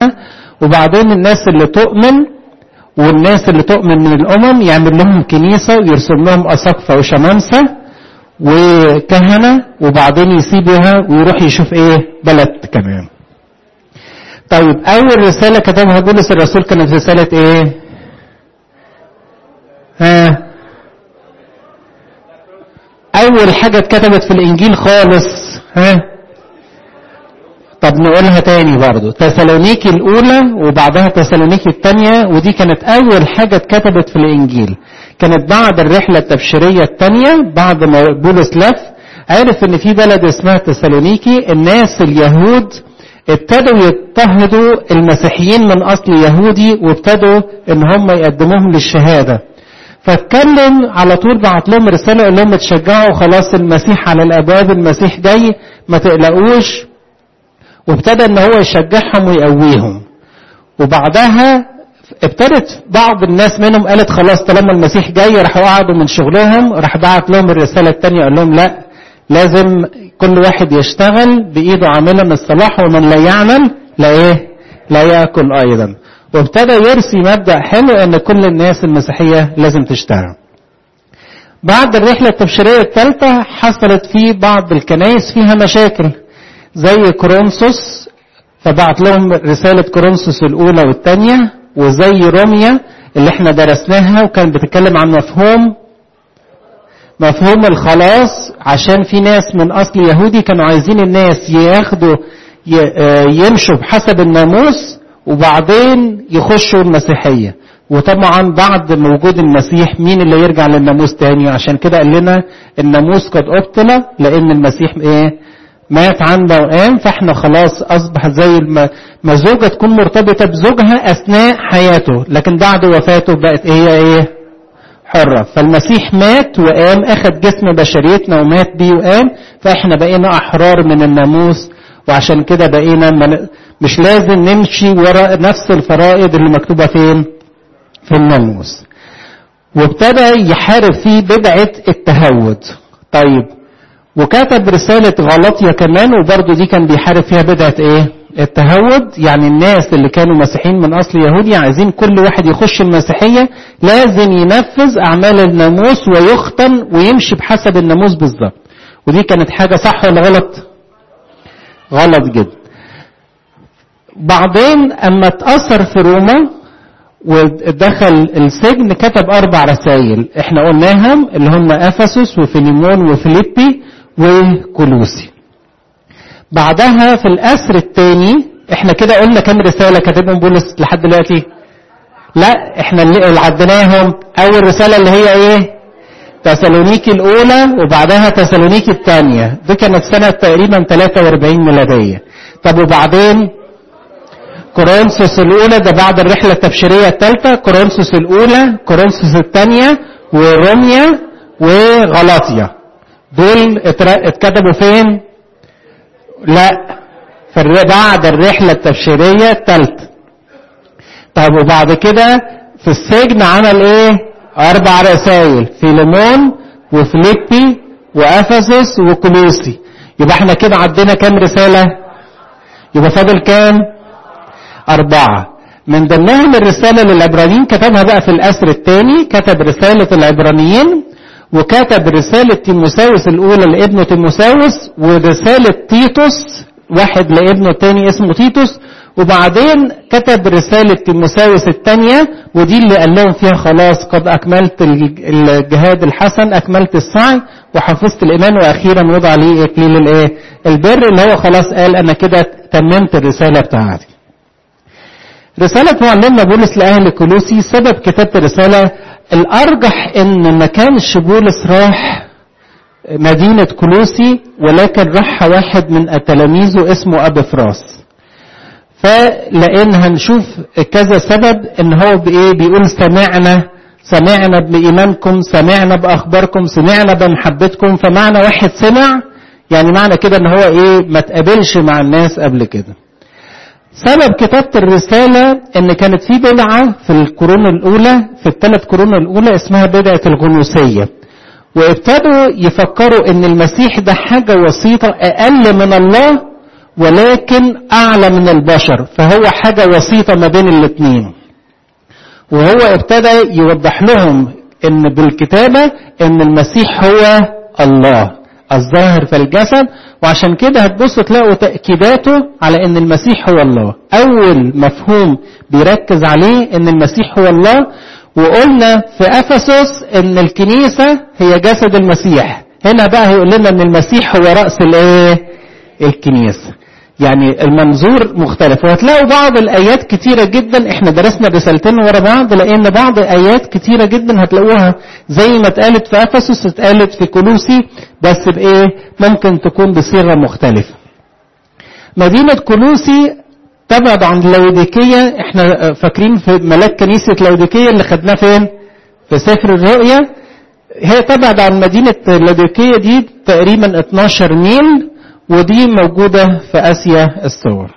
وبعدين الناس اللي تؤمن والناس اللي تؤمن من الامم يعمل لهم كنيسه ويرسم لهم اساقفه وشمامسه وكهنه وبعدين يسيبها ويروح يشوف ايه بلد كمان طيب اول رساله كتبها بولس الرسول كانت رساله ايه ها اول حاجه اتكتبت في الانجيل خالص ها طب نقولها تاني برضو تسالونيكي الاولى وبعدها تسالونيكي الثانيه ودي كانت اول حاجه اتكتبت في الانجيل كانت بعد الرحله التبشيريه الثانيه بعد ما بولس لف عرف ان في بلد اسمها تسالونيكي الناس اليهود ابتدوا يضطهدوا المسيحيين من اصل يهودي وابتدوا ان هم يقدموهم للشهاده فاتكلم على طول بعت لهم رساله قال لهم تشجعوا خلاص المسيح على الابواب المسيح جاي ما تقلقوش وابتدى ان هو يشجعهم ويقويهم وبعدها ابتدت بعض الناس منهم قالت خلاص طالما المسيح جاي راحوا قعدوا من شغلهم راح بعت لهم الرساله الثانيه قال لهم لا لازم كل واحد يشتغل بايده عاملا الصلاح ومن لا يعمل لا ايه لا ياكل ايضا وابتدى يرسي مبدا حلو ان كل الناس المسيحيه لازم تشتغل بعد الرحله التبشيريه الثالثه حصلت في بعض الكنائس فيها مشاكل زي كورنثوس فبعت لهم رساله كورنثوس الاولى والثانيه وزي روميا اللي احنا درسناها وكانت بتتكلم عن مفهوم مفهوم الخلاص عشان في ناس من اصل يهودي كانوا عايزين الناس ياخدوا يمشوا بحسب الناموس وبعدين يخشوا المسيحية وطبعا بعد وجود المسيح مين اللي يرجع للناموس تاني عشان كده قال لنا الناموس قد ابطل لان المسيح ايه مات عنا وقام فاحنا خلاص اصبح زي ما زوجة تكون مرتبطة بزوجها اثناء حياته لكن بعد وفاته بقت هي ايه حرة فالمسيح مات وقام اخد جسم بشريتنا ومات بيه وقام فاحنا بقينا احرار من الناموس وعشان كده بقينا مش لازم نمشي وراء نفس الفرائض اللي مكتوبة فين في الناموس وابتدى يحارب فيه بدعة التهود طيب وكتب رسالة غلطية كمان وبرضه دي كان بيحارب فيها بدعة ايه التهود يعني الناس اللي كانوا مسيحيين من اصل يهودي عايزين كل واحد يخش المسيحية لازم ينفذ اعمال الناموس ويختن ويمشي بحسب الناموس بالظبط ودي كانت حاجة صح ولا غلط غلط جدا بعدين اما اتأثر في روما ودخل السجن كتب اربع رسائل احنا قلناهم اللي هم افسس وفيليمون وفيليبي وكولوسي بعدها في الاسر الثاني احنا كده قلنا كام رساله كاتبهم بولس لحد دلوقتي لا احنا اللي عديناهم اول رساله اللي هي ايه تسالونيكي الاولى وبعدها تسالونيكي الثانيه دي كانت سنه تقريبا 43 ميلاديه طب وبعدين كورنثوس الاولى ده بعد الرحله التبشيريه الثالثه كورنثوس الاولى كورنثوس الثانيه وروميا وغلاطيا دول اتكتبوا فين لا في بعد الرحله التبشيريه الثالثه طب وبعد كده في السجن عمل ايه اربع رسائل فيليمون وفليبي وافسس وكولوسي يبقى احنا كده عدينا كام رساله يبقى فاضل كام أربعة من ضمنهم الرسالة للعبرانيين كتبها بقى في الأسر الثاني كتب رسالة العبرانيين وكتب رسالة تيموساوس الأولى لابنه تيموساوس ورسالة تيتوس واحد لابنه الثاني اسمه تيتوس وبعدين كتب رسالة تيموساوس الثانية ودي اللي قال لهم فيها خلاص قد أكملت الجهاد الحسن أكملت السعي وحفظت الإيمان وأخيرا وضع لي إكليل الإيه؟ البر اللي هو خلاص قال أنا كده تممت الرسالة بتاعتي. رسالة معلمنا بولس لأهل كولوسي سبب كتابة الرسالة الأرجح إن ما كانش بولس راح مدينة كولوسي ولكن راح واحد من تلاميذه اسمه أبي فراس فلأن هنشوف كذا سبب إن هو بإيه بيقول سمعنا سمعنا بإيمانكم سمعنا بأخباركم سمعنا بمحبتكم فمعنى واحد سمع يعني معنى كده إن هو إيه ما تقابلش مع الناس قبل كده سبب كتابة الرسالة ان كانت في بدعة في القرون الاولى في الثلاث قرون الاولى اسمها بدعة الغنوسية وابتدوا يفكروا ان المسيح ده حاجة وسيطة اقل من الله ولكن أعلى من البشر فهو حاجة وسيطة ما بين الاثنين وهو ابتدى يوضح لهم ان بالكتابة ان المسيح هو الله الظاهر في الجسد وعشان كده هتبصوا تلاقوا تأكيداته على ان المسيح هو الله اول مفهوم بيركز عليه ان المسيح هو الله وقلنا في افسس ان الكنيسة هي جسد المسيح هنا بقى هيقول لنا ان المسيح هو رأس الايه الكنيسة يعني المنظور مختلف وهتلاقوا بعض الايات كتيره جدا احنا درسنا رسالتين ورا بعض لان بعض ايات كتيره جدا هتلاقوها زي ما اتقالت في افسس اتقالت في كولوسي بس بايه ممكن تكون بصيغه مختلفه مدينه كولوسي تبعد عن لوديكية احنا فاكرين في ملاك كنيسة لوديكية اللي خدناه فين في سفر الرؤيا هي تبعد عن مدينة لوديكية دي تقريبا 12 ميل ودي موجودة في آسيا الصور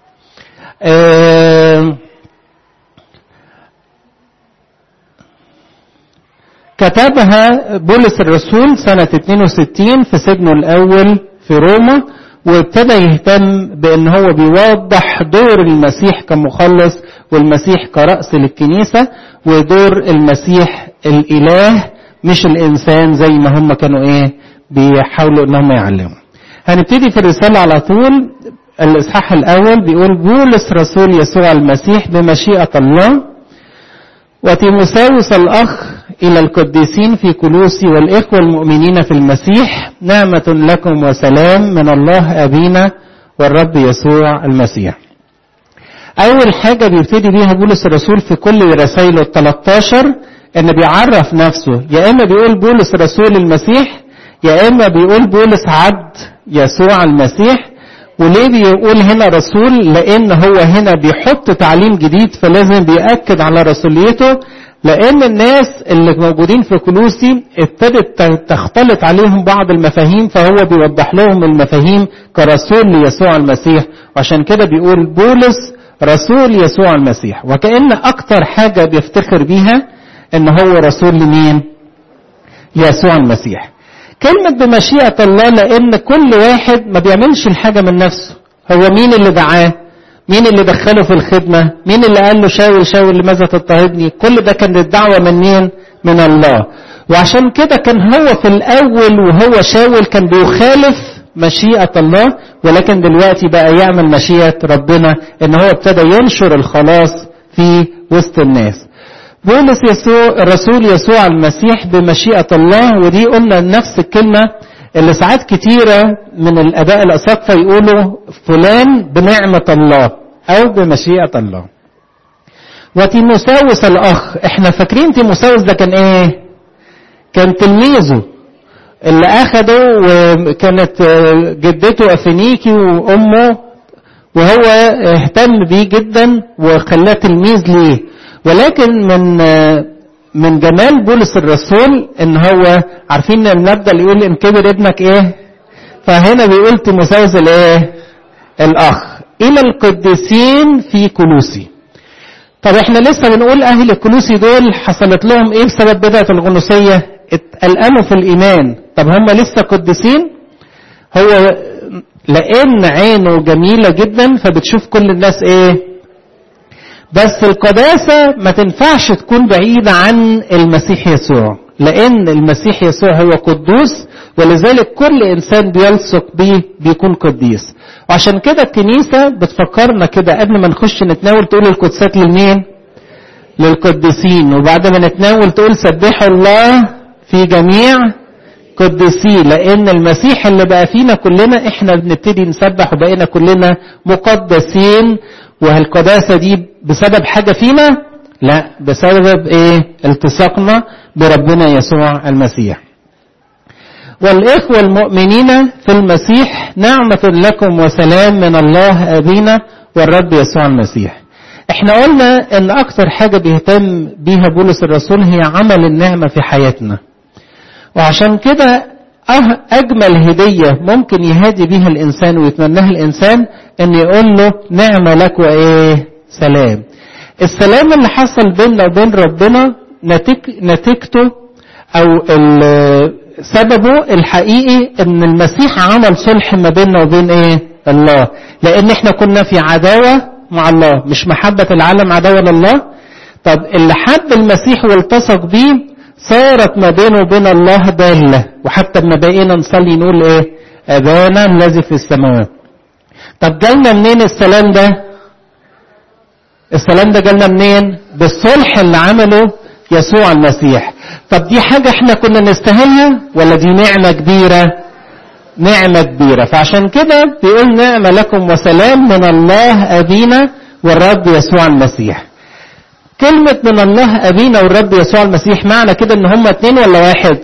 آه كتبها بولس الرسول سنة 62 في سجنه الأول في روما وابتدى يهتم بأن هو بيوضح دور المسيح كمخلص والمسيح كرأس للكنيسة ودور المسيح الإله مش الإنسان زي ما هم كانوا إيه بيحاولوا إن هم يعلموا هنبتدي في الرسالة على طول الإصحاح الأول بيقول بولس رسول يسوع المسيح بمشيئة الله وتيموساوس الأخ إلى القديسين في كلوسي والإخوة المؤمنين في المسيح نعمة لكم وسلام من الله أبينا والرب يسوع المسيح أول حاجة بيبتدي بيها بولس الرسول في كل رسائله ال 13 إن بيعرف نفسه يا إما بيقول بولس رسول المسيح يا إما بيقول بولس عبد يسوع المسيح وليه بيقول هنا رسول لان هو هنا بيحط تعليم جديد فلازم بيأكد على رسوليته لان الناس اللي موجودين في كلوسي ابتدت تختلط عليهم بعض المفاهيم فهو بيوضح لهم المفاهيم كرسول ليسوع المسيح وعشان كده بيقول بولس رسول يسوع المسيح وكأن اكتر حاجة بيفتخر بيها ان هو رسول لمين يسوع المسيح كلمة بمشيئة الله لأن كل واحد ما بيعملش الحاجة من نفسه هو مين اللي دعاه مين اللي دخله في الخدمة مين اللي قال له شاول شاول لماذا تضطهدني كل ده كان الدعوة من مين من الله وعشان كده كان هو في الأول وهو شاول كان بيخالف مشيئة الله ولكن دلوقتي بقى يعمل مشيئة ربنا ان هو ابتدى ينشر الخلاص في وسط الناس بولس يسوع الرسول يسوع المسيح بمشيئة الله ودي قلنا نفس الكلمة اللي ساعات كتيرة من الأداء الأساقفة يقولوا فلان بنعمة الله أو بمشيئة الله وتيموساوس الأخ احنا فاكرين تيموساوس ده كان ايه كان تلميذه اللي أخده وكانت جدته أفنيكي وأمه وهو اهتم بيه جدا وخلاه تلميذ ليه ولكن من من جمال بولس الرسول ان هو عارفين المبدا اللي يقول ان كبر ابنك ايه فهنا بيقول تيموثاوس الايه الاخ الى القديسين في كلوسي طب احنا لسه بنقول اهل الكلوسي دول حصلت لهم ايه بسبب بدعه الغنوصيه اتقلقلوا في الايمان طب هم لسه قديسين هو لان عينه جميله جدا فبتشوف كل الناس ايه بس القداسة ما تنفعش تكون بعيدة عن المسيح يسوع لأن المسيح يسوع هو قدوس ولذلك كل إنسان بيلصق بيه بيكون قديس وعشان كده الكنيسة بتفكرنا كده قبل ما نخش نتناول تقول القدسات لمين للقديسين وبعد ما نتناول تقول سبحوا الله في جميع قدسيه لأن المسيح اللي بقى فينا كلنا احنا بنبتدي نسبح وبقينا كلنا مقدسين وهالقداسة دي بسبب حاجة فينا لا بسبب ايه التصاقنا بربنا يسوع المسيح والإخوة المؤمنين في المسيح نعمة لكم وسلام من الله أبينا والرب يسوع المسيح احنا قلنا ان اكتر حاجة بيهتم بيها بولس الرسول هي عمل النعمة في حياتنا وعشان كده أجمل هدية ممكن يهادي بيها الإنسان ويتمناها الإنسان إن يقول له نعمة لك وإيه سلام السلام اللي حصل بيننا وبين ربنا نتيجته أو سببه الحقيقي إن المسيح عمل صلح ما بيننا وبين إيه الله لان احنا كنا في عداوة مع الله مش محبة العالم عداوة لله طب اللي حب المسيح والتصق بيه صارت ما بينه وبين الله دالة وحتى لما بقينا نصلي نقول ايه ابانا الذي في السماوات طب جالنا منين السلام ده السلام ده جالنا منين بالصلح اللي عمله يسوع المسيح طب دي حاجة احنا كنا نستاهلها ولا دي نعمة كبيرة نعمة كبيرة فعشان كده بيقول نعمة لكم وسلام من الله أبينا والرب يسوع المسيح كلمة من الله أبينا والرب يسوع المسيح معنى كده ان هما اتنين ولا واحد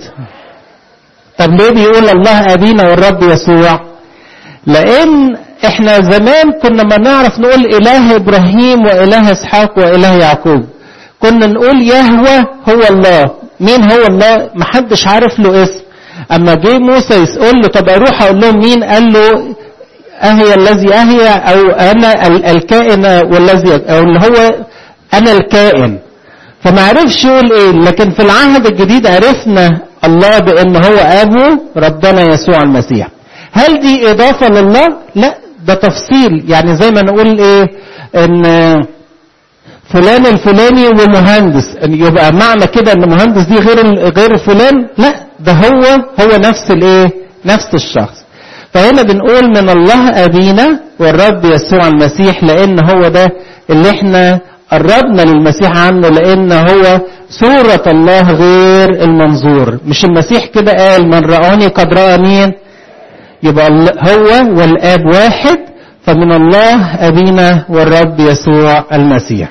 طب ليه بيقول الله أبينا والرب يسوع لأن احنا زمان كنا ما نعرف نقول إله إبراهيم وإله إسحاق وإله يعقوب كنا نقول يهوى هو الله مين هو الله محدش عارف له اسم اما جه موسى يقول له طب اروح اقول لهم مين قال له اهي الذي اهي او انا الكائن والذي او اللي هو انا الكائن فما عرفش يقول ايه لكن في العهد الجديد عرفنا الله بان هو ابو ربنا يسوع المسيح هل دي اضافه لله لا ده تفصيل يعني زي ما نقول ايه ان فلان الفلاني ومهندس يبقى معنى كده ان مهندس دي غير غير فلان لا ده هو هو نفس الايه نفس الشخص فهنا بنقول من الله ابينا والرب يسوع المسيح لان هو ده اللي احنا قربنا للمسيح عنه لان هو صورة الله غير المنظور مش المسيح كده قال من رآني قد رأى مين يبقى هو والاب واحد فمن الله ابينا والرب يسوع المسيح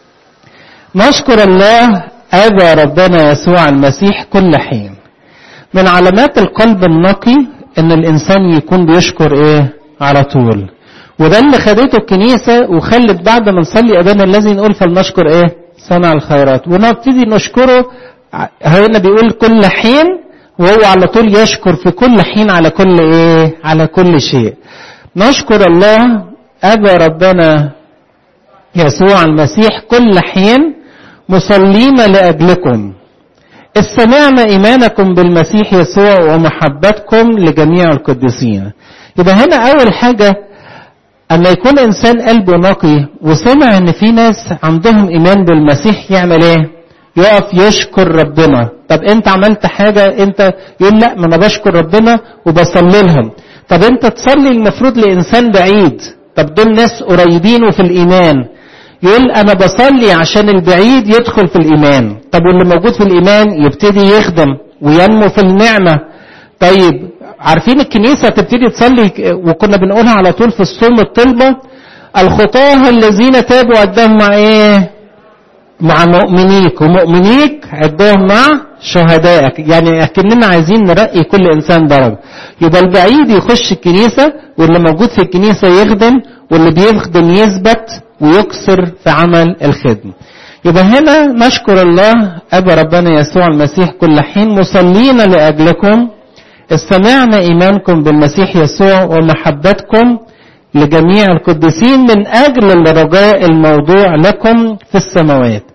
نشكر الله أبا ربنا يسوع المسيح كل حين من علامات القلب النقي ان الانسان يكون بيشكر ايه على طول وده اللي خدته الكنيسة وخلت بعد ما نصلي أبانا الذي نقول فلنشكر ايه صنع الخيرات ونبتدي نشكره هنا بيقول كل حين وهو على طول يشكر في كل حين على كل ايه على كل شيء نشكر الله أبا ربنا يسوع المسيح كل حين مصلين لأجلكم إذ سمعنا إيمانكم بالمسيح يسوع ومحبتكم لجميع القديسين يبقى هنا أول حاجة أما يكون إنسان قلبه نقي وسمع إن في ناس عندهم إيمان بالمسيح يعمل إيه؟ يقف يشكر ربنا طب أنت عملت حاجة أنت يقول لا ما أنا بشكر ربنا وبصلي لهم طب أنت تصلي المفروض لإنسان بعيد طب دول ناس قريبين وفي الإيمان يقول انا بصلي عشان البعيد يدخل في الايمان طب واللي موجود في الايمان يبتدي يخدم وينمو في النعمه طيب عارفين الكنيسه تبتدي تصلي وكنا بنقولها على طول في الصوم الطلبه الخطاه الذين تابوا عدهم مع ايه مع مؤمنيك ومؤمنيك عدهم مع شهدائك يعني اكننا عايزين نرقي كل انسان درجه يبقى البعيد يخش الكنيسه واللي موجود في الكنيسه يخدم واللي بيخدم يثبت ويكسر في عمل الخدمة يبقى هنا نشكر الله أبا ربنا يسوع المسيح كل حين مصلين لأجلكم استمعنا إيمانكم بالمسيح يسوع ومحبتكم لجميع القديسين من أجل الرجاء الموضوع لكم في السماوات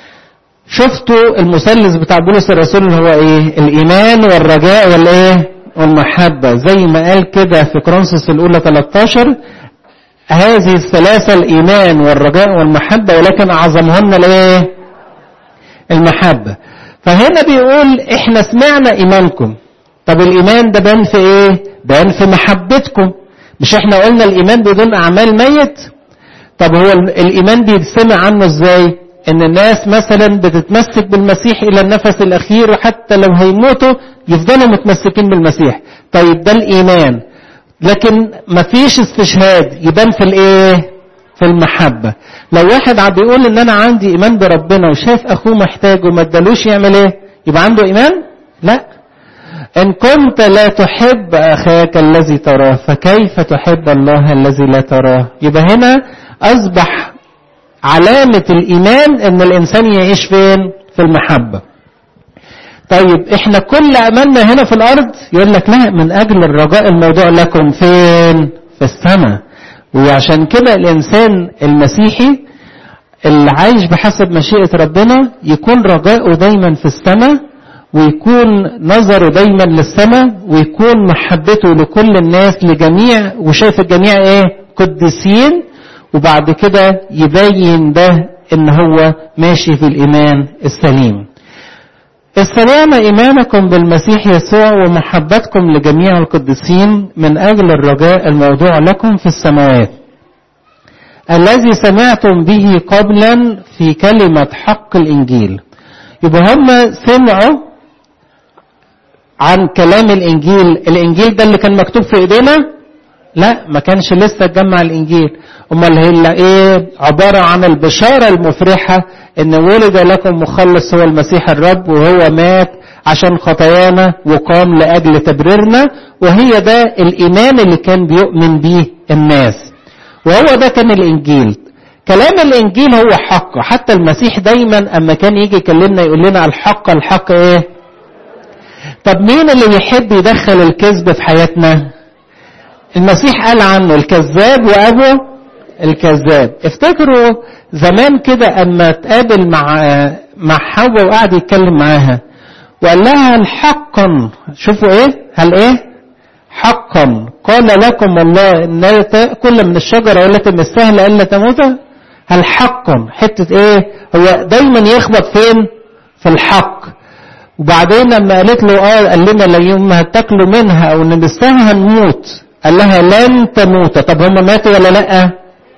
شفتوا المثلث بتاع بولس الرسول اللي هو ايه الايمان والرجاء والايه والمحبة زي ما قال كده في كرونسوس الاولى 13 هذه الثلاثة الإيمان والرجاء والمحبة ولكن أعظمهن الإيه؟ المحبة. فهنا بيقول إحنا سمعنا إيمانكم. طب الإيمان ده بان في إيه؟ بان في محبتكم. مش إحنا قلنا الإيمان بدون أعمال ميت؟ طب هو الإيمان بيتسمع عنه إزاي؟ إن الناس مثلا بتتمسك بالمسيح إلى النفس الأخير وحتى لو هيموتوا يفضلوا متمسكين بالمسيح. طيب ده الإيمان. لكن مفيش استشهاد يبان في الايه في المحبة لو واحد عم بيقول ان انا عندي ايمان بربنا وشايف اخوه محتاج وما ادالوش يعمل ايه يبقى عنده ايمان لا ان كنت لا تحب اخاك الذي تراه فكيف تحب الله الذي لا تراه يبقى هنا اصبح علامة الايمان ان الانسان يعيش فين في المحبة طيب احنا كل املنا هنا في الارض يقول لك لا من اجل الرجاء الموضوع لكم فين في السماء وعشان كده الانسان المسيحي اللي عايش بحسب مشيئة ربنا يكون رجاؤه دايما في السماء ويكون نظره دايما للسماء ويكون محبته لكل الناس لجميع وشايف الجميع ايه قديسين وبعد كده يبين ده ان هو ماشي في الايمان السليم استلام ايمانكم بالمسيح يسوع ومحبتكم لجميع القديسين من اجل الرجاء الموضوع لكم في السماوات الذي سمعتم به قبلا في كلمة حق الإنجيل يبقى هم سمعوا عن كلام الإنجيل الإنجيل ده اللي كان مكتوب في إيدينا لا ما كانش لسه اتجمع الإنجيل أمال هي إيه عبارة عن البشارة المفرحة إن ولد لكم مخلص هو المسيح الرب وهو مات عشان خطايانا وقام لأجل تبريرنا وهي ده الإيمان اللي كان بيؤمن به الناس وهو ده كان الإنجيل كلام الإنجيل هو حق حتى المسيح دايما أما كان يجي يكلمنا يقول لنا الحق الحق إيه طب مين اللي بيحب يدخل الكذب في حياتنا المسيح قال عنه الكذاب وأبو الكذاب افتكروا زمان كده أما تقابل مع مع حواء وقعد يتكلم معاها وقال لها هل حقا شوفوا ايه هل ايه حقا قال لكم الله ان لا تاكل من الشجره التي من السهل الا تموت هل حقا حته ايه هو دايما يخبط فين في الحق وبعدين لما قالت له اه قال لنا لا يوم هتاكلوا منها او نلبسها هنموت قال لها لن تموت طب هم ماتوا ولا لا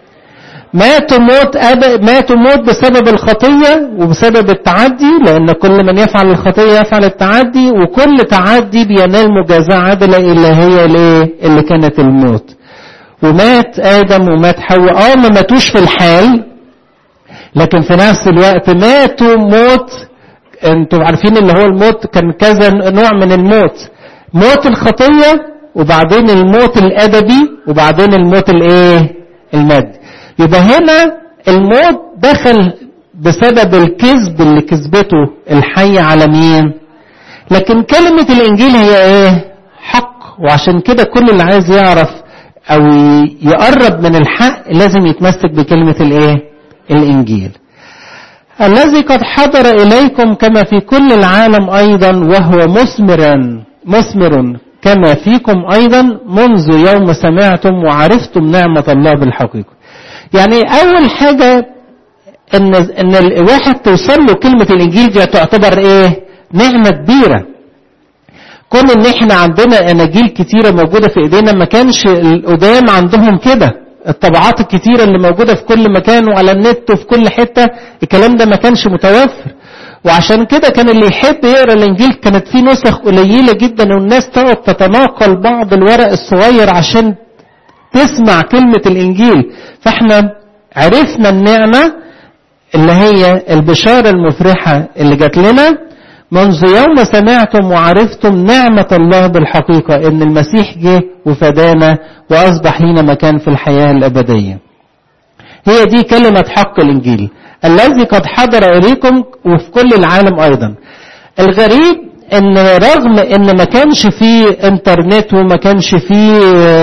ماتوا موت أب... ماتوا موت بسبب الخطية وبسبب التعدي لأن كل من يفعل الخطية يفعل التعدي وكل تعدي بينال مجازاة عادلة اللي هي الايه اللي كانت الموت ومات آدم ومات حواء اه ما ماتوش في الحال لكن في نفس الوقت ماتوا موت انتوا عارفين اللي هو الموت كان كذا نوع من الموت موت الخطية وبعدين الموت الأدبي وبعدين الموت الايه المادي يبقى هنا الموت دخل بسبب الكذب اللي كذبته الحي على مين لكن كلمة الإنجيل هي إيه حق وعشان كده كل اللي عايز يعرف أو يقرب من الحق لازم يتمسك بكلمة الإيه الإنجيل الذي قد حضر إليكم كما في كل العالم أيضا وهو مثمرا مثمر كما فيكم أيضا منذ يوم سمعتم وعرفتم نعمة الله بالحقيقة يعني اول حاجة ان ان الواحد توصل له كلمة الانجيل دي تعتبر ايه نعمة كبيرة كون ان احنا عندنا اناجيل كتيرة موجودة في ايدينا ما كانش القدام عندهم كده الطبعات الكتيرة اللي موجودة في كل مكان وعلى النت وفي كل حتة الكلام ده ما كانش متوفر وعشان كده كان اللي يحب يقرا الانجيل كانت في نسخ قليله جدا والناس تقعد تتناقل بعض الورق الصغير عشان تسمع كلمة الإنجيل فاحنا عرفنا النعمة اللي هي البشارة المفرحة اللي جات لنا منذ يوم سمعتم وعرفتم نعمة الله بالحقيقة إن المسيح جه وفدانا وأصبح لنا مكان في الحياة الأبدية هي دي كلمة حق الإنجيل الذي قد حضر إليكم وفي كل العالم أيضا الغريب ان رغم ان ما كانش فيه انترنت وما كانش فيه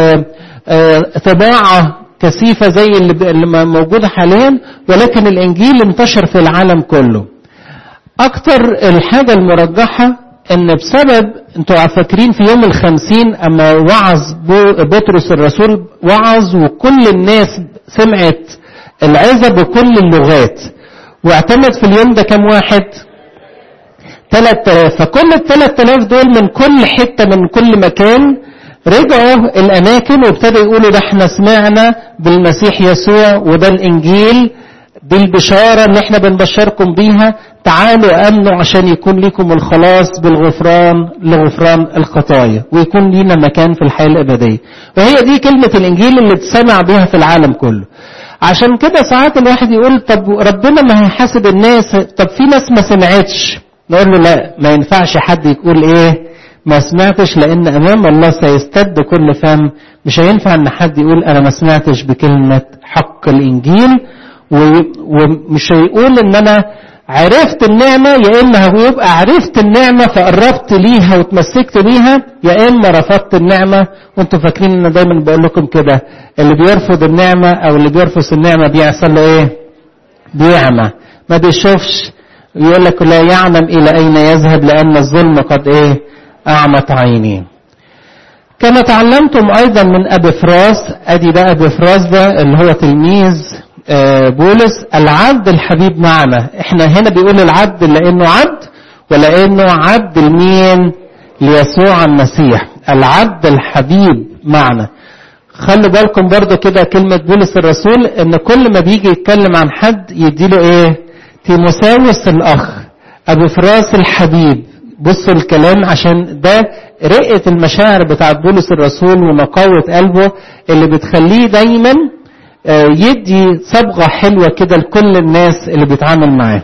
طباعة كثيفة زي اللي موجودة حاليا ولكن الإنجيل انتشر في العالم كله أكتر الحاجة المرجحة ان بسبب انتوا فاكرين في يوم الخمسين اما وعظ بطرس الرسول وعظ وكل الناس سمعت العظة بكل اللغات واعتمد في اليوم ده كم واحد 3000 فكل ال 3000 دول من كل حتة من كل مكان رجعوا الأماكن وابتدوا يقولوا ده احنا سمعنا بالمسيح يسوع وده الإنجيل دي البشارة اللي احنا بنبشركم بيها تعالوا أمنوا عشان يكون لكم الخلاص بالغفران لغفران الخطايا ويكون لينا مكان في الحياة الأبدية وهي دي كلمة الإنجيل اللي تسمع بها في العالم كله عشان كده ساعات الواحد يقول طب ربنا ما هيحاسب الناس طب في ناس ما سمعتش نقول له لا ما ينفعش حد يقول ايه ما سمعتش لان امام الله سيستد كل فم مش هينفع ان حد يقول انا ما سمعتش بكلمة حق الانجيل ومش هيقول ان انا عرفت النعمة يا اما هو يبقى عرفت النعمة فقربت ليها وتمسكت بيها يا اما رفضت النعمة وانتم فاكرين ان دايما بقول لكم كده اللي بيرفض النعمة او اللي بيرفض النعمة بيحصل له ايه بيعمى ما بيشوفش يقول لك لا يعلم إلى أين يذهب لأن الظلم قد إيه أعمت عينيه كما تعلمتم أيضا من أبي فراس أدي بقى أبي فراس ده اللي هو تلميذ بولس العبد الحبيب معنا احنا هنا بيقول العبد لأنه عبد ولأنه عبد لمين ليسوع المسيح العبد الحبيب معنا خلوا بالكم برضو كده كلمة بولس الرسول ان كل ما بيجي يتكلم عن حد يديله ايه تيموساوس الاخ ابو فراس الحبيب بصوا الكلام عشان ده رقة المشاعر بتاعت بولس الرسول ونقاوة قلبه اللي بتخليه دايما يدي صبغة حلوة كده لكل الناس اللي بيتعامل معاه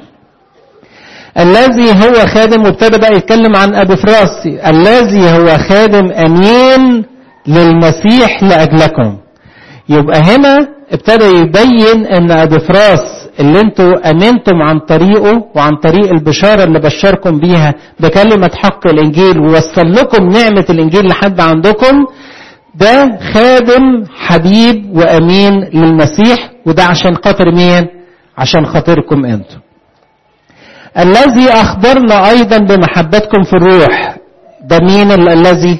الذي هو خادم وابتدى بقى يتكلم عن ابي فراس الذي هو خادم امين للمسيح لاجلكم يبقى هنا ابتدى يبين ان ابي فراس اللي انتوا امنتم عن طريقه وعن طريق البشاره اللي بشركم بيها بكلمه حق الانجيل ووصل لكم نعمه الانجيل لحد عندكم ده خادم حبيب وامين للمسيح وده عشان خاطر مين عشان خاطركم انتم الذي اخبرنا ايضا بمحبتكم في الروح ده مين الذي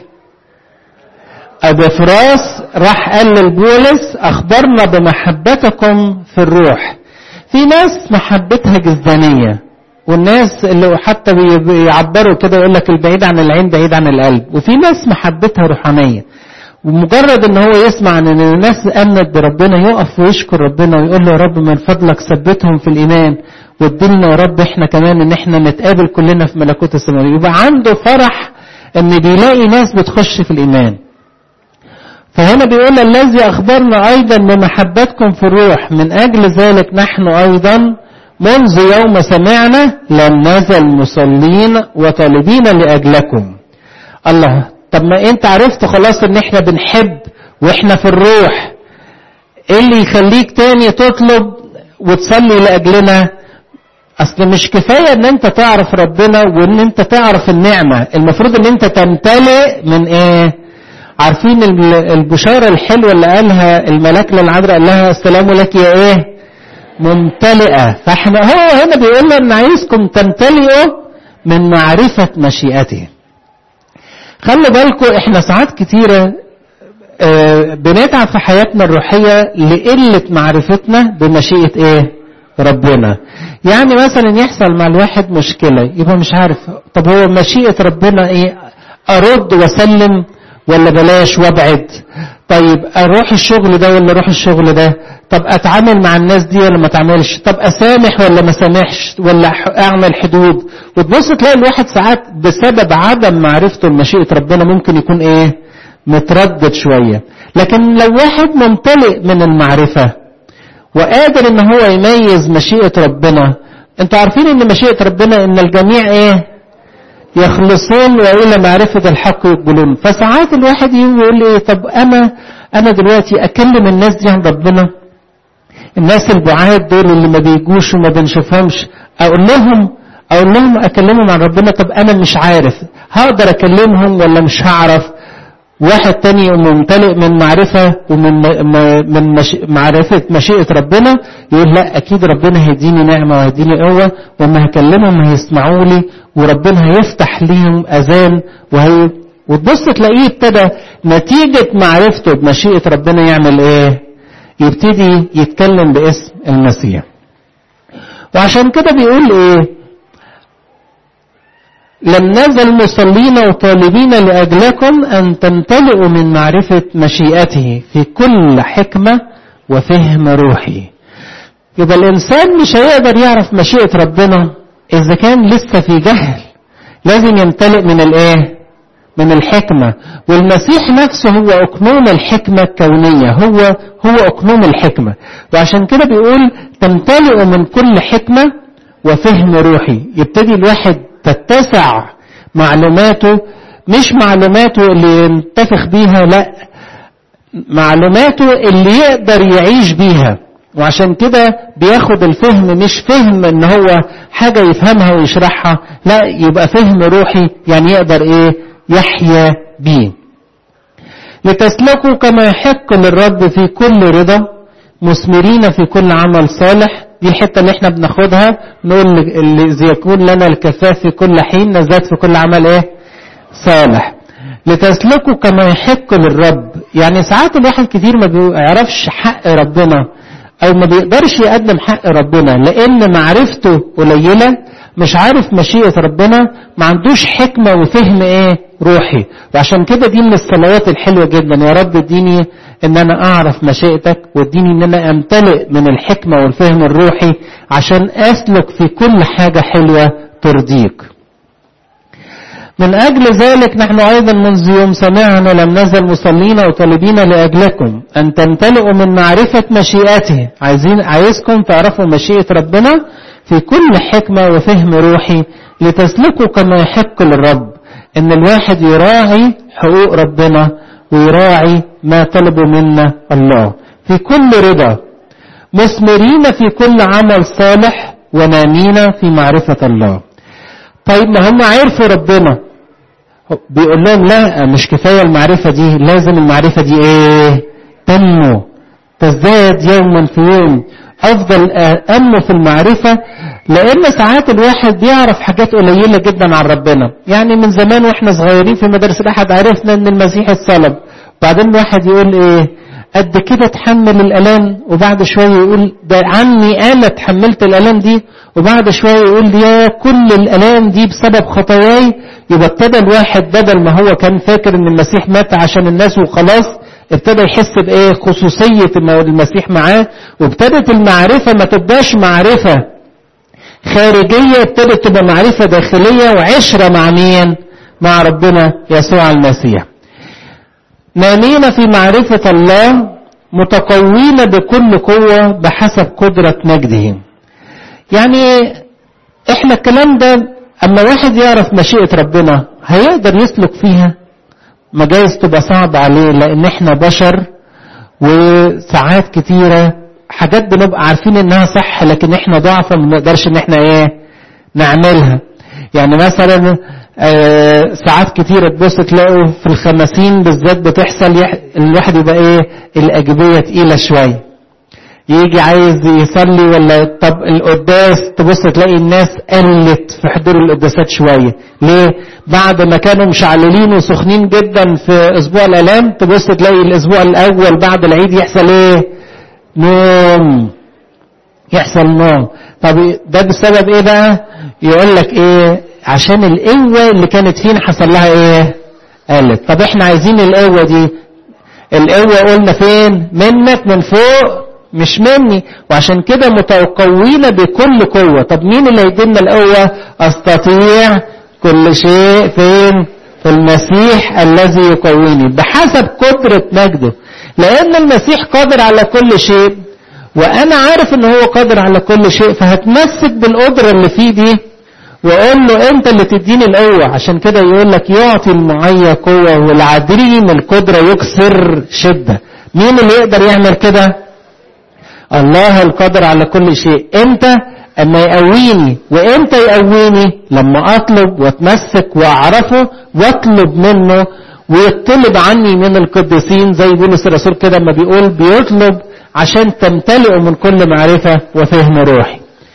ابو فراس راح قال للبولس اخبرنا بمحبتكم في الروح في ناس محبتها جسدانيه والناس اللي حتى بيعبروا كده يقول لك البعيد عن العين بعيد عن القلب وفي ناس محبتها روحانيه ومجرد ان هو يسمع ان الناس امنت بربنا يقف ويشكر ربنا ويقول له يا رب من فضلك ثبتهم في الايمان واديلنا يا رب احنا كمان ان احنا نتقابل كلنا في ملكوت السماوي يبقى عنده فرح ان بيلاقي ناس بتخش في الايمان فهنا بيقول الذي اخبرنا ايضا بمحبتكم في الروح من اجل ذلك نحن ايضا منذ يوم سمعنا لم نزل مصلين وطالبين لاجلكم الله طب ما انت عرفت خلاص ان احنا بنحب واحنا في الروح ايه اللي يخليك تاني تطلب وتصلي لاجلنا اصل مش كفاية ان انت تعرف ربنا وان انت تعرف النعمة المفروض ان انت تمتلئ من ايه عارفين البشارة الحلوة اللي قالها الملاك للعذراء قال لها السلام لك يا ايه ممتلئة فاحنا هو هنا بيقول لنا ان عايزكم تمتلئوا من معرفة مشيئته خلوا بالكم احنا ساعات كتيرة اه بنتعب في حياتنا الروحية لقلة معرفتنا بمشيئة ايه ربنا يعني مثلا يحصل مع الواحد مشكلة يبقى مش عارف طب هو مشيئة ربنا ايه ارد واسلم ولا بلاش وابعد طيب اروح الشغل ده ولا اروح الشغل ده طب اتعامل مع الناس دي ولا ما اتعاملش طب اسامح ولا ما سامحش ولا اعمل حدود وتبص تلاقي الواحد ساعات بسبب عدم معرفته لمشيئة ربنا ممكن يكون ايه متردد شوية لكن لو واحد ممتلئ من المعرفة وقادر ان هو يميز مشيئة ربنا انتوا عارفين ان مشيئة ربنا ان الجميع ايه يخلصون والى معرفة الحق يقبلون فساعات الواحد يقول ايه طب انا انا دلوقتي اكلم الناس دي عن ربنا الناس البعاد دول اللي ما بيجوش وما بنشوفهمش اقول لهم اقول لهم اكلمهم عن ربنا طب انا مش عارف هقدر اكلمهم ولا مش هعرف واحد تاني ممتلئ من معرفة ومن من مش معرفة مشيئة ربنا يقول لا أكيد ربنا هيديني نعمة وهيديني قوة وأما هكلمهم هيسمعوا لي وربنا هيفتح ليهم أذان وهي وتبص تلاقيه ابتدى نتيجة معرفته بمشيئة ربنا يعمل إيه؟ يبتدي يتكلم باسم المسيح. وعشان كده بيقول إيه؟ لم نزل مصلين وطالبين لأجلكم أن تمتلئوا من معرفة مشيئته في كل حكمة وفهم روحي يبقى الإنسان مش هيقدر يعرف مشيئة ربنا إذا كان لسه في جهل لازم يمتلئ من الإيه؟ من الحكمة والمسيح نفسه هو أكنون الحكمة الكونية هو هو أكنون الحكمة وعشان كده بيقول تمتلئ من كل حكمة وفهم روحي يبتدي الواحد تتسع معلوماته مش معلوماته اللي ينتفخ بيها لا معلوماته اللي يقدر يعيش بيها وعشان كده بياخد الفهم مش فهم ان هو حاجة يفهمها ويشرحها لا يبقى فهم روحي يعني يقدر ايه يحيا بيه لتسلكوا كما يحق للرب في كل رضا مثمرين في كل عمل صالح دي الحتة اللي احنا بناخدها نقول اللي يكون لنا الكفاف في كل حين نزداد في كل عمل ايه صالح لتسلكوا كما يحق للرب يعني ساعات الواحد كتير ما بيعرفش حق ربنا او ما بيقدرش يقدم حق ربنا لان معرفته قليله مش عارف مشيئه ربنا ما عندوش حكمه وفهم ايه روحي وعشان كده دي من الصلوات الحلوه جدا يا رب اديني ان انا اعرف مشيئتك واديني ان انا امتلئ من الحكمه والفهم الروحي عشان اسلك في كل حاجه حلوه ترضيك من أجل ذلك نحن أيضا منذ يوم سمعنا لم نزل مصلين وطالبين لأجلكم أن تمتلئوا من معرفة مشيئته عايزين عايزكم تعرفوا مشيئة ربنا في كل حكمة وفهم روحي لتسلكوا كما يحق للرب إن الواحد يراعي حقوق ربنا ويراعي ما طلبوا منا الله في كل رضا مثمرين في كل عمل صالح ونامين في معرفة الله طيب ما هم عرفوا ربنا بيقول لهم لا مش كفاية المعرفة دي لازم المعرفة دي ايه تنمو تزداد يوما في يوم افضل انمو في المعرفة لان ساعات الواحد بيعرف حاجات قليلة جدا عن ربنا يعني من زمان واحنا صغيرين في مدارس الاحد عرفنا ان المسيح اتصلب بعدين الواحد يقول ايه قد كده تحمل الالام وبعد شويه يقول ده عني انا اتحملت الالام دي وبعد شويه يقول يا كل الالام دي بسبب خطاياي يبقى ابتدى الواحد بدل ما هو كان فاكر ان المسيح مات عشان الناس وخلاص ابتدى يحس بايه خصوصيه ان المسيح معاه وابتدت المعرفه ما تبقاش معرفه خارجيه ابتدت تبقى معرفه داخليه وعشره مع مين مع ربنا يسوع المسيح نامين في معرفة الله متقوين بكل قوة بحسب قدرة مجده يعني احنا الكلام ده اما واحد يعرف مشيئة ربنا هيقدر يسلك فيها ما جايز تبقى صعب عليه لان احنا بشر وساعات كتيرة حاجات بنبقى عارفين انها صح لكن احنا ضعفة ما نقدرش ان احنا ايه نعملها يعني مثلا آه ساعات كتيرة تبص تلاقوا في الخمسين بالذات بتحصل يح... الواحد يبقى ايه الأجبية تقيلة شوية يجي عايز يصلي ولا طب القداس تبص تلاقي الناس قلت في حضور القداسات شوية ليه بعد ما كانوا مشعللين وسخنين جدا في اسبوع الالام تبص تلاقي الاسبوع الاول بعد العيد يحصل ايه نوم يحصل نوم طب ده بسبب ايه بقى يقول لك ايه عشان القوة اللي كانت فينا حصل لها ايه قالت طب احنا عايزين القوة دي القوة قلنا فين منك من فوق مش مني وعشان كده متقوين بكل قوة طب مين اللي هيدينا القوة استطيع كل شيء فين في المسيح الذي يقويني بحسب قدرة مجده لان المسيح قادر على كل شيء وانا عارف ان هو قادر على كل شيء فهتمسك بالقدرة اللي فيه دي وقول له انت اللي تديني القوة عشان كده يقول لك يعطي المعية قوة والعدرين القدرة يكسر شدة مين اللي يقدر يعمل كده الله القادر على كل شيء امتى اما يقويني وامتى يقويني لما اطلب واتمسك واعرفه واطلب منه ويطلب عني من القديسين زي بولس الرسول كده لما بيقول بيطلب عشان تمتلئوا من كل معرفة وفهم روحي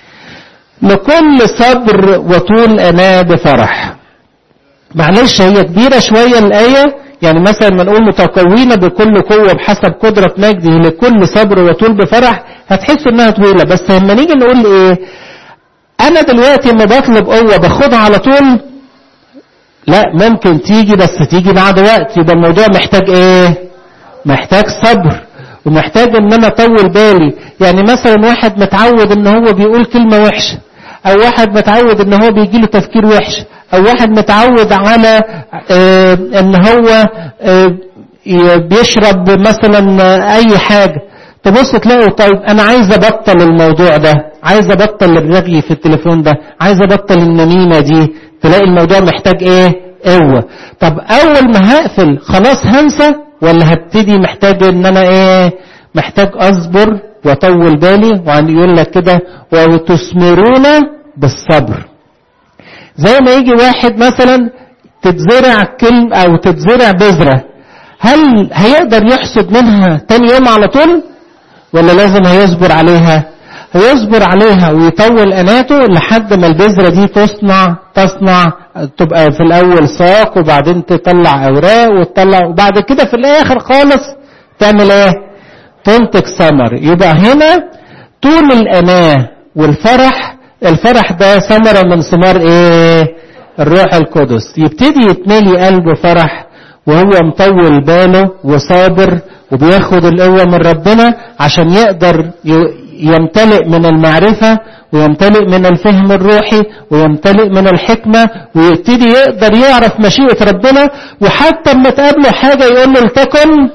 لكل صبر وطول أنا بفرح معلش هي كبيرة شوية الآية يعني مثلا ما نقول متقوين بكل قوة بحسب قدرة مجده لكل صبر وطول بفرح هتحسوا انها طويلة بس لما نيجي نقول ايه انا دلوقتي لما بطلب قوة باخدها على طول لا ممكن تيجي بس تيجي بعد وقت يبقى الموضوع محتاج ايه محتاج صبر ومحتاج ان انا اطول بالي يعني مثلا واحد متعود ان هو بيقول كلمة وحشة او واحد متعود ان هو بيجي له تفكير وحش او واحد متعود على اه ان هو اه بيشرب مثلا اي حاجة تبص تلاقوا طيب انا عايز ابطل الموضوع ده عايز ابطل الرغي في التليفون ده عايز ابطل النميمة دي تلاقي الموضوع محتاج ايه قوة طب اول ما هقفل خلاص هنسى ولا هبتدي محتاج ان انا ايه محتاج اصبر واطول بالي وعن يقول لك كده وتثمرون بالصبر زي ما يجي واحد مثلا تتزرع كلم او تتزرع بذرة هل هيقدر يحصد منها تاني يوم على طول ولا لازم هيصبر عليها ويصبر عليها ويطول أناته لحد ما البذرة دي تصنع تصنع تبقى في الأول ساق وبعدين تطلع أوراق وتطلع وبعد كده في الآخر خالص تعمل إيه؟ تنتج ثمر يبقى هنا طول الأناة والفرح الفرح ده ثمرة من ثمار إيه؟ الروح القدس يبتدي يتملي قلبه فرح وهو مطول باله وصابر وبياخد القوة من ربنا عشان يقدر يمتلئ من المعرفة ويمتلئ من الفهم الروحي ويمتلئ من الحكمة ويبتدي يقدر يعرف مشيئة ربنا وحتى اما تقابله حاجة يقول له لتكن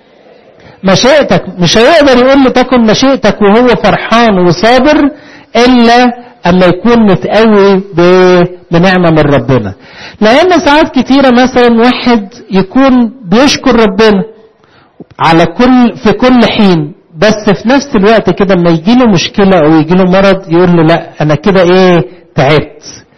مشيئتك مش هيقدر يقول له تكن مشيئتك وهو فرحان وصابر إلا أما يكون متقوي بنعمة من ربنا لأن ساعات كتيرة مثلا واحد يكون بيشكر ربنا على كل في كل حين بس في نفس الوقت كده لما يجي له مشكلة أو يجي له مرض يقول له لا أنا كده إيه تعبت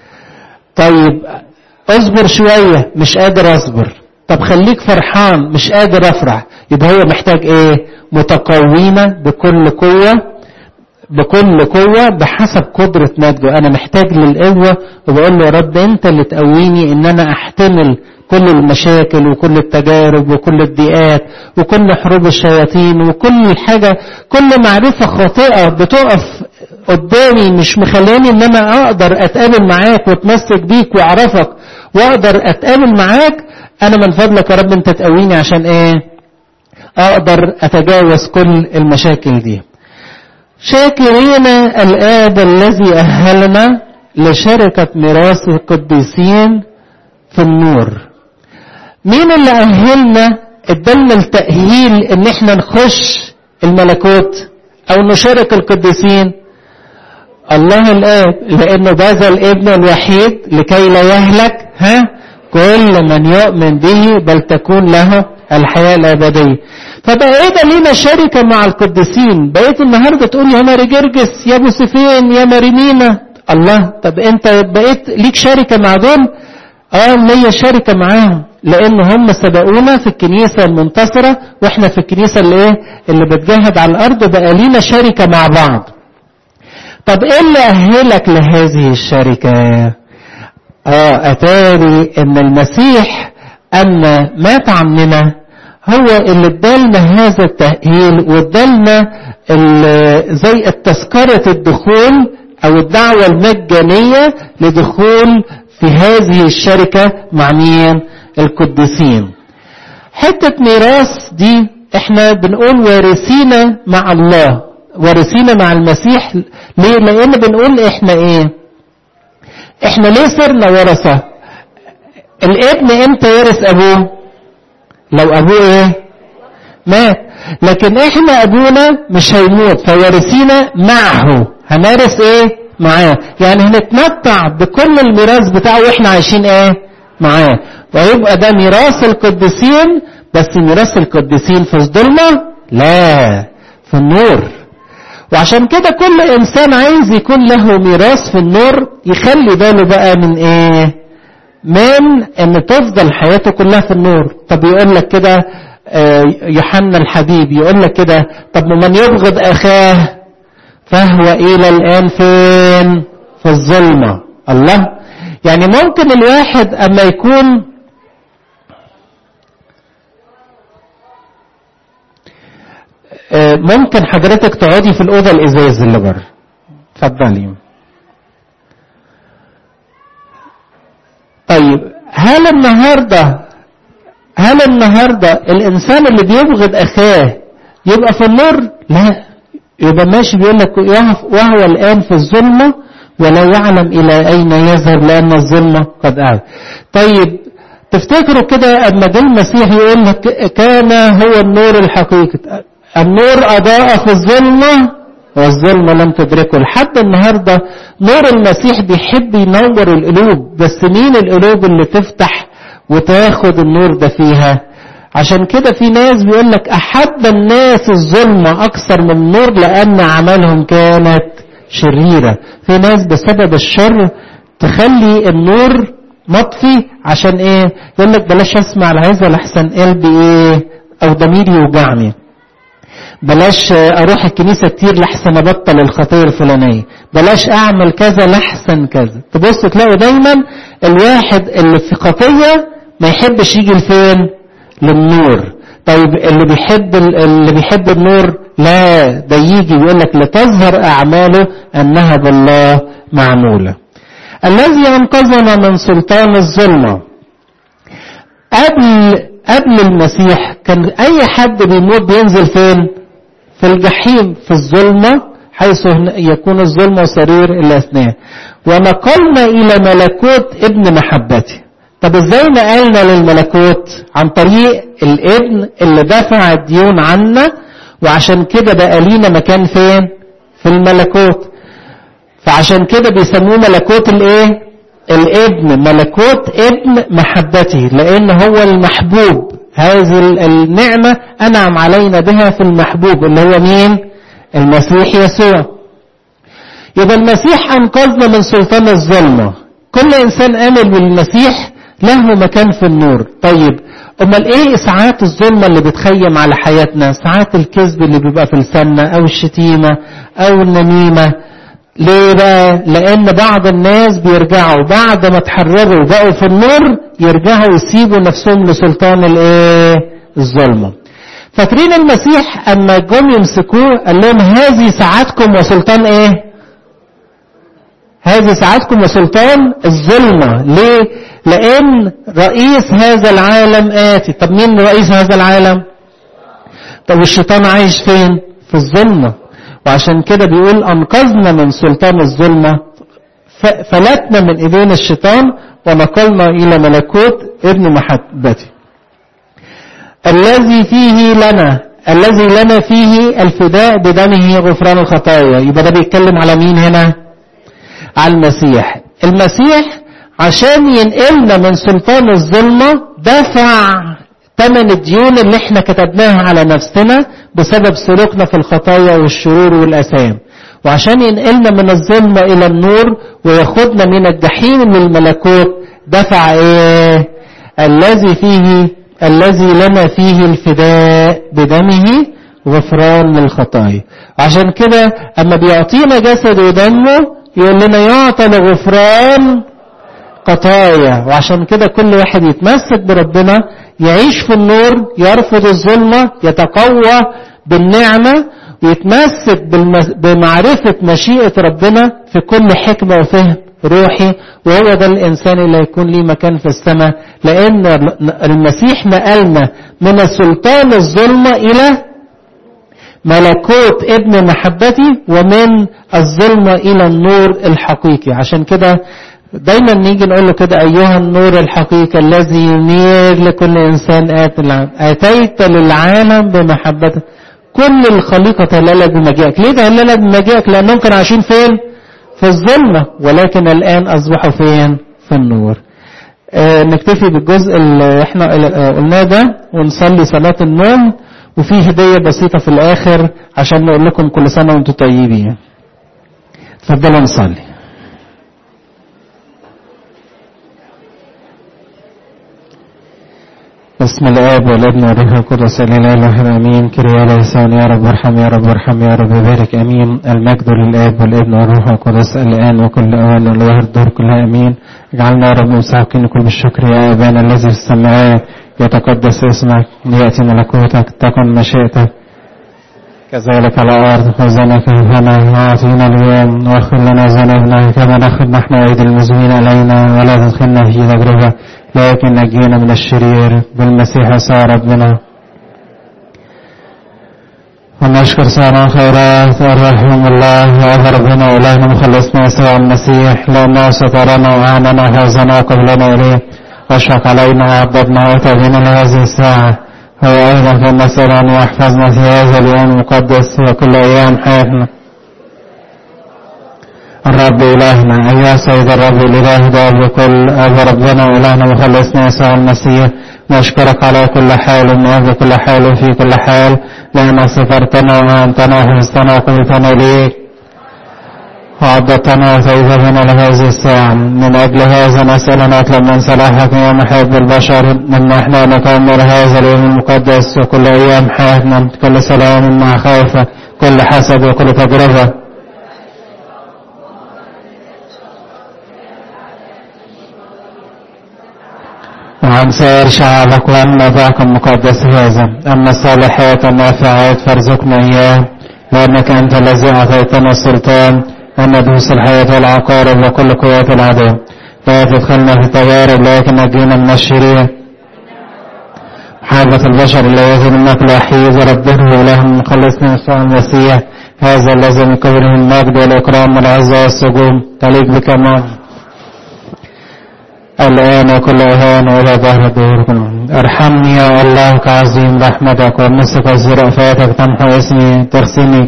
طيب اصبر شوية مش قادر أصبر طب خليك فرحان مش قادر أفرح يبقى هو محتاج إيه متقومة بكل قوة بكل قوة بحسب قدرة ناتجه أنا محتاج للقوة وبقول له يا رب أنت اللي تقويني إن أنا أحتمل كل المشاكل وكل التجارب وكل الضيقات وكل حروب الشياطين وكل حاجة كل معرفة خاطئة بتقف قدامي مش مخلاني ان انا اقدر اتقابل معاك واتمسك بيك واعرفك واقدر اتقابل معاك انا من فضلك يا رب انت تقويني عشان ايه اقدر اتجاوز كل المشاكل دي شاكرين الاب الذي اهلنا لشركة ميراث القديسين في النور مين اللي أهلنا ادالنا التأهيل ان احنا نخش الملكوت او نشارك القديسين الله الآب لأنه بذل الابن الوحيد لكي لا يهلك ها كل من يؤمن به بل تكون له الحياة الأبدية فبقينا لينا شركة مع القديسين بقيت النهاردة تقول يا ماري جرجس يا ابو سفين يا ماري مينا الله طب انت بقيت ليك شركة مع دول اه ليا شركة معاهم لان هم سبقونا في الكنيسة المنتصرة واحنا في الكنيسة اللي ايه اللي بتجاهد على الارض بقى لينا شركة مع بعض طب ايه اللي اهلك لهذه الشركة اه اتاري ان المسيح اما مات عننا هو اللي ادالنا هذا التأهيل وادالنا زي التذكرة الدخول او الدعوة المجانية لدخول في هذه الشركة مع مين القديسين حتة ميراث دي احنا بنقول وارثين مع الله وارثين مع المسيح ليه لان بنقول احنا ايه احنا ليه صرنا ورثة الابن امتى يرث ابوه لو ابوه ايه مات لكن احنا ابونا مش هيموت فوارثينا معه هنرث ايه معاه يعني هنتمتع بكل الميراث بتاعه واحنا عايشين ايه معاه ويبقى ده ميراث القديسين بس ميراث القديسين في الظلمة لا في النور وعشان كده كل انسان عايز يكون له ميراث في النور يخلي باله بقى من ايه من ان تفضل حياته كلها في النور طب يقول لك كده يوحنا الحبيب يقول لك كده طب من يبغض اخاه فهو الى الان فين في الظلمة الله يعني ممكن الواحد اما يكون ممكن حضرتك تقعدي في الأوضة الإزاز اللي بره اتفضلي طيب هل النهاردة هل النهاردة الإنسان اللي بيبغض أخاه يبقى في النور لا يبقى ماشي بيقول لك وهو الآن في الظلمة ولا يعلم إلى أين يذهب لأن الظلمة قد أعلم طيب تفتكروا كده أما جه المسيح يقول لك كان هو النور الحقيقي النور أضاء في الظلمة والظلمة لم تدركه لحد النهاردة نور المسيح بيحب ينور القلوب بس مين القلوب اللي تفتح وتاخد النور ده فيها عشان كده في ناس بيقول لك أحب الناس الظلمة أكثر من النور لأن أعمالهم كانت شريرة في ناس بسبب الشر تخلي النور مطفي عشان ايه يقول لك بلاش اسمع العزة لحسن قلبي ايه او ضميري يوجعني بلاش اروح الكنيسة كتير لحسن ابطل الخطية الفلانية بلاش اعمل كذا لحسن كذا تبصوا تلاقوا دايما الواحد اللي في خطية ما يحبش يجي لفين للنور طيب اللي بيحب اللي بيحب النور لا ده يجي يقول لك لتظهر اعماله انها بالله معموله الذي انقذنا من سلطان الظلمه قبل قبل المسيح كان اي حد بيموت بينزل فين في الجحيم في الظلمه حيث يكون الظلم وسرير الاسنان ونقلنا الى ملكوت ابن محبته طب ازاي نقلنا للملكوت عن طريق الابن اللي دفع الديون عنا وعشان كده بقى لينا مكان فين في الملكوت فعشان كده بيسموه ملكوت الايه الابن ملكوت ابن محبته لان هو المحبوب هذه النعمة انعم علينا بها في المحبوب اللي هو مين المسيح يسوع يبقى المسيح انقذنا من سلطان الظلمة كل انسان امن بالمسيح له مكان في النور طيب امال ايه ساعات الظلمة اللي بتخيم على حياتنا ساعات الكذب اللي بيبقى في لساننا او الشتيمة او النميمة ليه بقى لان بعض الناس بيرجعوا بعد ما اتحرروا وبقوا في النور يرجعوا يسيبوا نفسهم لسلطان الايه الظلمة فاكرين المسيح اما جم يمسكوه قال لهم هذه ساعتكم وسلطان ايه هذه ساعتكم وسلطان الظلمة ليه لان رئيس هذا العالم آتي طب مين رئيس هذا العالم طب الشيطان عايش فين في الظلمة وعشان كده بيقول انقذنا من سلطان الظلمة فلتنا من ايدين الشيطان ونقلنا الى ملكوت ابن محبته الذي فيه لنا الذي لنا فيه الفداء بدمه غفران الخطايا يبقى ده بيتكلم على مين هنا على المسيح المسيح عشان ينقلنا من سلطان الظلمة دفع ثمن الديون اللي احنا كتبناها على نفسنا بسبب سلوكنا في الخطايا والشرور والأثام وعشان ينقلنا من الظلمة إلى النور وياخدنا من الجحيم للملكوت دفع ايه الذي فيه الذي لنا فيه الفداء بدمه غفران للخطايا عشان كده اما بيعطينا جسد ودمه يقول لنا يعطى لغفران خطايا وعشان كده كل واحد يتمسك بربنا يعيش في النور يرفض الظلمة يتقوى بالنعمة ويتمسك بمعرفة مشيئة ربنا في كل حكمة وفهم روحي وهو ده الإنسان اللي هيكون ليه مكان في السماء لأن المسيح نقلنا من سلطان الظلمة إلى ملكوت ابن محبتي ومن الظلمة إلى النور الحقيقي عشان كده دايما نيجي نقول له كده أيها النور الحقيقي الذي ينير لكل إنسان آت العالم أتيت للعالم بمحبتك كل الخليقة تهللت بمجيئك ليه تهللت بمجيئك لأنهم كانوا عايشين فين في الظلمة ولكن الآن أصبحوا فين في النور آه نكتفي بالجزء اللي احنا قلناه ده ونصلي صلاة النوم وفي هدية بسيطة في الآخر عشان نقول لكم كل سنة وانتم طيبين اتفضلوا نصلي بسم الآب والابن والروح القدس الإله الواحد آمين كريا لسان يا رب ارحم يا رب ارحم يا رب بارك آمين المجد للآب والابن والروح القدس الآن وكل أوان والظهر الدور كلها آمين اجعلنا يا رب مساقين كل بالشكر يا أبانا الذي في السماوات يتقدس اسمك ليأتي ملكوتك تكن مشيئتك كذلك على الأرض خذنا كيفنا وأعطينا اليوم واغفر لنا ذنوبنا كما نغفر نحن أيدي المزمين علينا ولا تدخلنا في تجربة لكن نجينا من الشرير بالمسيح يسوع ربنا ونشكر سنة خيرات الرحيم الله وأبا ربنا وإلهنا مخلصنا يسوع المسيح لأنه سترنا وأعاننا وحفظنا وقبلنا إليه واشفق علينا وعبدنا وتابنا لهذه الساعة هو أيضا فلنسأل أن يحفظنا في هذا اليوم المقدس وكل أيام حياتنا الرب إلهنا أيها سيد الرب الإله دار بكل أبا ربنا وإلهنا مخلصنا يسوع المسيح نشكرك على كل حال ومن كل حال وفي كل حال لأنك سفرتنا وأنتنا وحفظتنا وقبلتنا إليك وعدتنا وفإذا بنا لهذه الساعة من أجل هذا نسأل نطلب من صلاحك يا محب البشر أن احنا نكمل هذا اليوم المقدس وكل أيام حياتنا كل سلام مع خوفك كل حسد وكل تجربة وعن سائر شعبك وعن موضعك المقدس هذا أما الصالحات والنافعات فارزقنا إياه لأنك أنت الذي أعطيتنا السلطان أن ندوس الحياة والعقارب وكل قوات العدو لا تدخلنا في تجارب لكن نجينا من الشرير حاجة البشر اللي يزن منك الوحيد وربه لهم مخلصنا يسوع المسيح هذا الذي من قبله المجد والإكرام والعزة والسجود تليق بكمال الآن وكل أهان وإلى ظهر دوركم ارحمني يا الله كعظيم رحمتك ومسك رأفاتك تمحو اسمي تغسلني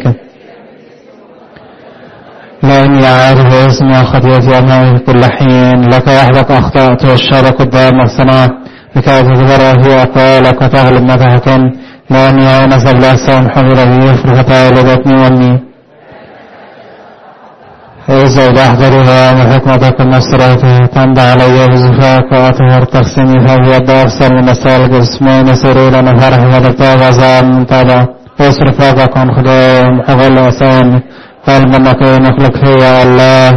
لأني عارف اسمي وخطيئتي أمامي في كل حين لك وحدك أخطأت والشر قدامك صنعت لكي تتبرع في أقوالك وتغلب مدحك لأني أنا سبلا السلام حمد أبي في الخطايا لدتني وأمي إذا أحضرها وحكمتك ومسراته تمضى علي بزفاك وأطهر تغسني فهي أفسر من السالك اسمين سرورا وفرح ولتاب عزام منتبع اصرف وقعك عن خدايا محفل أسامي قلبا نقي نخلق فيا الله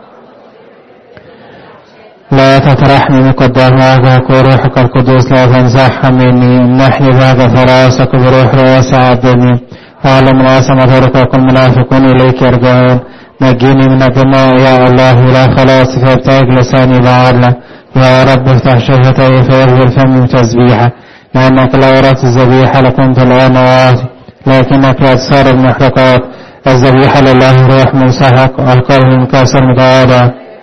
لا تطرحني مقدام وجهك وروحك القدوس لا تنزعها مني امنحني بعد فراسك بروح رؤوس عبدني أعلم رأس مطرك وكل منافقون إليك يرجعون نجيني من الدماء يا الله لا خلاص فابتهج لساني بعدلة يا رب افتح شفتي فيغفر فمي تسبيحة لأنك لا أردت الذبيحة لكنت الآن واعطي لكنك لا تصار المحرقات الذبيحة لله روح منسحق القلب منكسر متواضع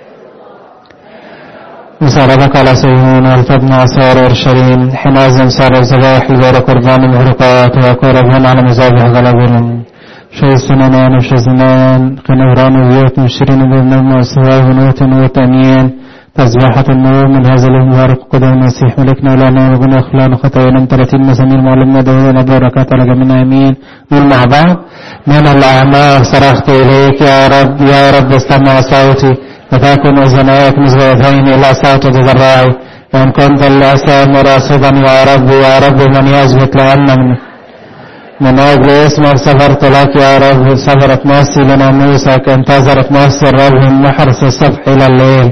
وصرفك على صهيون والفضل عصار أورشليم حينئذ صار الذبائح الغير قربان المحرقات وقربان على مذابح غلبهم شيء سننان وشزنان قنوران ويوت مشرين بابن وسواه ونوت نوت أمين تسبيحة النور من هذا المبارك قدر المسيح ملكنا لنا وبنا أخلانا خطايانا ثلاثين مسامير معلمنا دهونا بركات على جميع أمين نقول مع بعض من الأعماق صرخت إليك يا رب يا رب استمع صوتي وتكن أذناك مزغتين إلى صوت تضرعي وإن كنت الأسام راصدا يا رب يا رب من يثبت لأن من من أجل اسمك سفرت لك يا رب سفرت نفسي لناموسك انتظرت نفسي الرب من محرس الصبح إلى الليل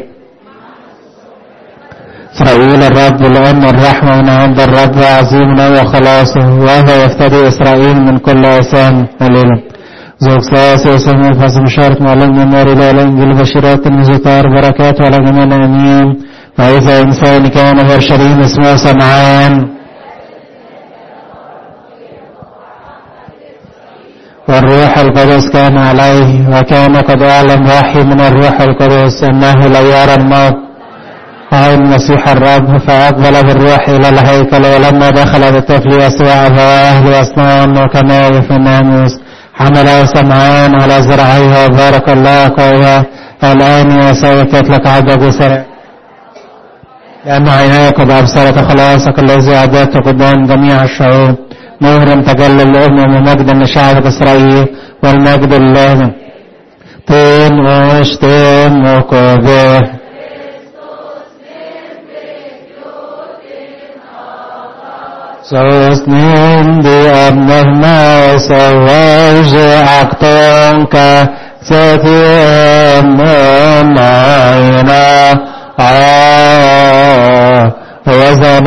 إسرائيل الرب لأن الرحمة من عند الرب عظيمنا وخلاصه وهو يفتدي إسرائيل من كل أسام هللويا زوج ساس اسم فاس مشارة معلم النار إلى الإنجيل بشيرات المزطار بركات على جميع الأمين وإذا إنسان كان برشرين اسمه سمعان والروح القدس كان عليه وكان قد أعلم وحي من الروح القدس أنه لا يرى الموت عين مسيح الرب فأقبل بالروح إلى الهيكل ولما دخل بالطفل يسوع أبواه لأصنام وكما في الناموس حمل سمعان على ذراعيها وبارك الله قائلا الآن يا سيد لك عبد سرع لأن عيناك قد أبصرت خلاصك الذي أعددت قدام جميع الشعوب نور تجلى الأمم ومجدا لشعب إسرائيل والمجد لله تين واشتم وكبه سوسنين بأبنهما سواج أقطنك ستيم معنا آه وزن